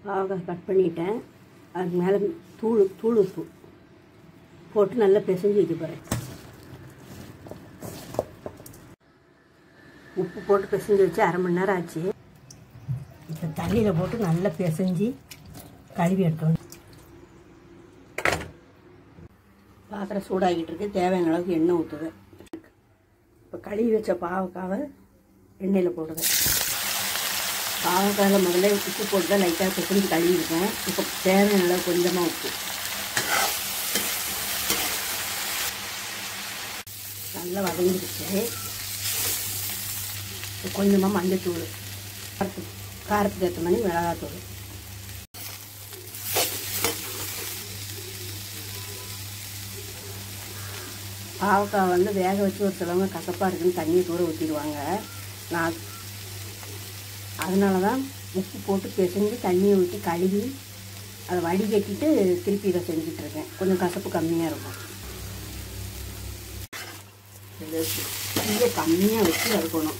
பாவக்காய் கட் பண்ணிட்டேன் அதுக்கு மேலே தூள் தூள் உப்பு போட்டு நல்லா பிசைஞ்சு வைக்க போகிறேன் உப்பு போட்டு பிசைஞ்சு வச்சு அரை மணி நேரம் ஆச்சு இப்போ தண்ணியில் போட்டு நல்லா பிசைஞ்சு கழுவி எடுக்கணும் பாத்திரம் சூடாகிட்டு இருக்கு தேவையான அளவுக்கு எண்ணெய் ஊற்றுவேன் இப்போ கழுவி வச்ச பாவக்காவை எண்ணெயில் போடுவேன் பாவக்காயில் முதல்ல உப்பு போட்டு தான் லைட்டாக பிசைஞ்சு கழுவிருக்கேன் இப்போ தேவையான அளவு கொஞ்சமாக உப்பு நல்லா வதங்கிடுச்சு இப்போ கொஞ்சமாக மஞ்சத்தூள் காரத்துக்கு காரத்துக்கு ஏற்ற மாதிரி மிளகாத்தூள் பாவக்காய் வந்து வேக வச்சு ஒரு சிலவங்க கசப்பாக இருக்குன்னு தண்ணியை தூர ஊற்றிடுவாங்க நான் அதனால தான் உப்பு போட்டு பிசைஞ்சு தண்ணியை ஊற்றி கழுவி அதை வடிகட்டிட்டு திருப்பி இதை செஞ்சிட்ருக்கேன் கொஞ்சம் கசப்பு கம்மியாக இருக்கும் இது தீயை கம்மியாக வச்சு வறுக்கணும்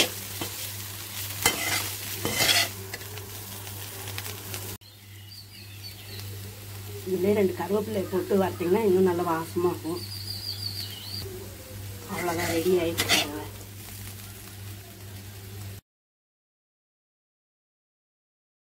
இதுலேயே ரெண்டு கருவேப்பிலை போட்டு வறுத்திங்கன்னா இன்னும் நல்லா வாசமாக இருக்கும் அவ்வளோதான் ரெடி ஆகிட்டு